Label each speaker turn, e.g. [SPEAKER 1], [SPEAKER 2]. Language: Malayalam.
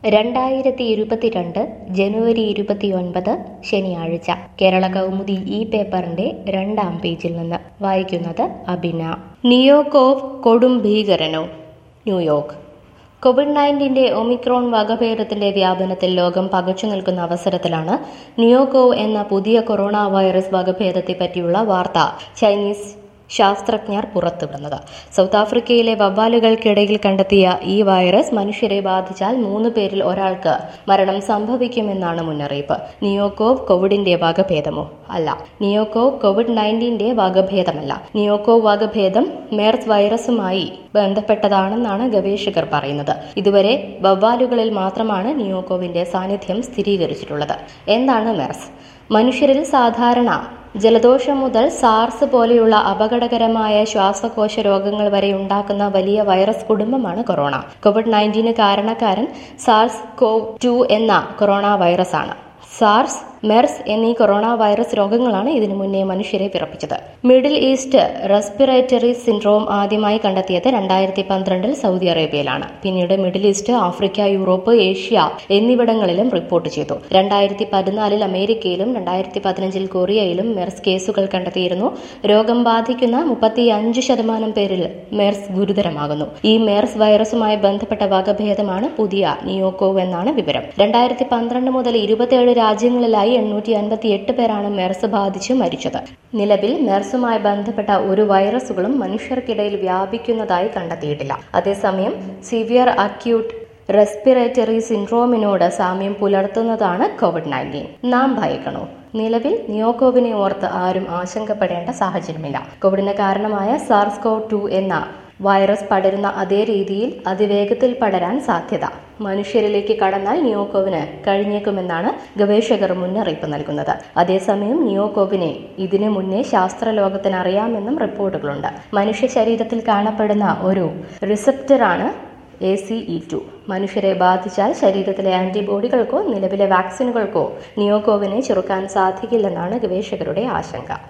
[SPEAKER 1] രണ്ടായിരത്തി ഇരുപത്തിരണ്ട് ജനുവരി ഇരുപത്തിയൊൻപത് ശനിയാഴ്ച കേരള കൗമുദി ഈ പേപ്പറിന്റെ രണ്ടാം പേജിൽ നിന്ന് വായിക്കുന്നത് അബിന നിയോകോവ് കൊടും ഭീകരനോ ന്യൂയോർക്ക് കോവിഡ് നയൻറ്റീൻ്റെ ഒമിക്രോൺ വകഭേദത്തിന്റെ വ്യാപനത്തിൽ ലോകം പകച്ചു നിൽക്കുന്ന അവസരത്തിലാണ് നിയോകോവ് എന്ന പുതിയ കൊറോണ വൈറസ് വകഭേദത്തെ പറ്റിയുള്ള വാർത്ത ചൈനീസ് ശാസ്ത്രജ്ഞർ പുറത്തുവിടുന്നത് സൗത്ത് ആഫ്രിക്കയിലെ വവ്വാലുകൾക്കിടയിൽ കണ്ടെത്തിയ ഈ വൈറസ് മനുഷ്യരെ ബാധിച്ചാൽ മൂന്ന് പേരിൽ ഒരാൾക്ക് മരണം സംഭവിക്കുമെന്നാണ് മുന്നറിയിപ്പ് നിയോകോവ് കോവിഡിന്റെ വകഭേദമോ അല്ല നിയോകോവ് കോവിഡ് നയൻറ്റീന്റെ വകഭേദമല്ല നിയോകോവ് വകഭേദം മേർസ് വൈറസുമായി ബന്ധപ്പെട്ടതാണെന്നാണ് ഗവേഷകർ പറയുന്നത് ഇതുവരെ വവ്വാലുകളിൽ മാത്രമാണ് നിയോകോവിന്റെ സാന്നിധ്യം സ്ഥിരീകരിച്ചിട്ടുള്ളത് എന്താണ് മെർസ് മനുഷ്യരിൽ സാധാരണ ജലദോഷം മുതൽ സാർസ് പോലെയുള്ള അപകടകരമായ ശ്വാസകോശ രോഗങ്ങൾ വരെ ഉണ്ടാക്കുന്ന വലിയ വൈറസ് കുടുംബമാണ് കൊറോണ കോവിഡ് നയൻറ്റീന് കാരണക്കാരൻ സാർസ് കോവ് ടു എന്ന കൊറോണ വൈറസ് ആണ് സാർസ് മെർസ് എന്നീ കൊറോണ വൈറസ് രോഗങ്ങളാണ് ഇതിനു മുന്നേ മനുഷ്യരെ പിറപ്പിച്ചത് മിഡിൽ ഈസ്റ്റ് റെസ്പിറേറ്ററി സിൻഡ്രോം ആദ്യമായി കണ്ടെത്തിയത് രണ്ടായിരത്തി പന്ത്രണ്ടിൽ സൗദി അറേബ്യയിലാണ് പിന്നീട് Middle East Africa Europe Asia എന്നിവിടങ്ങളിലും റിപ്പോർട്ട് ചെയ്തു രണ്ടായിരത്തി പതിനാലിൽ അമേരിക്കയിലും രണ്ടായിരത്തി പതിനഞ്ചിൽ കൊറിയയിലും മെർസ് കേസുകൾ കണ്ടെത്തിയിരുന്നു രോഗം ബാധിക്കുന്ന മുപ്പത്തിയഞ്ച് ശതമാനം പേരിൽ മെർസ് ഗുരുതരമാകുന്നു ഈ മെർസ് വൈറസുമായി ബന്ധപ്പെട്ട വകഭേദമാണ് പുതിയ നിയോകോവ് എന്നാണ് വിവരം രണ്ടായിരത്തി പന്ത്രണ്ട് മുതൽ ഇരുപത്തിയേഴ് രാജ്യങ്ങളിലായി എണ്ണൂറ്റി അൻപത്തി എട്ട് പേരാണ് മെർസ് ബാധിച്ച് മരിച്ചത് നിലവിൽ മെർസുമായി ബന്ധപ്പെട്ട ഒരു വൈറസുകളും മനുഷ്യർക്കിടയിൽ വ്യാപിക്കുന്നതായി കണ്ടെത്തിയിട്ടില്ല അതേസമയം സിവിയർ അക്യൂട്ട് റെസ്പിറേറ്ററി സിൻഡ്രോമിനോട് സാമ്യം പുലർത്തുന്നതാണ് കോവിഡ് നയൻറ്റീൻ നാം ഭയക്കണോ നിലവിൽ നിയോകോവിനെ ഓർത്ത് ആരും ആശങ്കപ്പെടേണ്ട സാഹചര്യമില്ല കോവിഡിന് കാരണമായ സാർസ്കോ ടു എന്ന വൈറസ് പടരുന്ന അതേ രീതിയിൽ അതിവേഗത്തിൽ പടരാൻ സാധ്യത മനുഷ്യരിലേക്ക് കടന്നാൽ നിയോകോവിന് കഴിഞ്ഞേക്കുമെന്നാണ് ഗവേഷകർ മുന്നറിയിപ്പ് നൽകുന്നത് അതേസമയം നിയോകോവിനെ ഇതിനു മുന്നേ ശാസ്ത്രലോകത്തിന് അറിയാമെന്നും റിപ്പോർട്ടുകളുണ്ട് മനുഷ്യ ശരീരത്തിൽ കാണപ്പെടുന്ന ഒരു റിസപ്റ്ററാണ് എ സി ഇ ടു മനുഷ്യരെ ബാധിച്ചാൽ ശരീരത്തിലെ ആന്റിബോഡികൾക്കോ നിലവിലെ വാക്സിനുകൾക്കോ നിയോകോവിനെ ചെറുക്കാൻ സാധിക്കില്ലെന്നാണ് ഗവേഷകരുടെ ആശങ്ക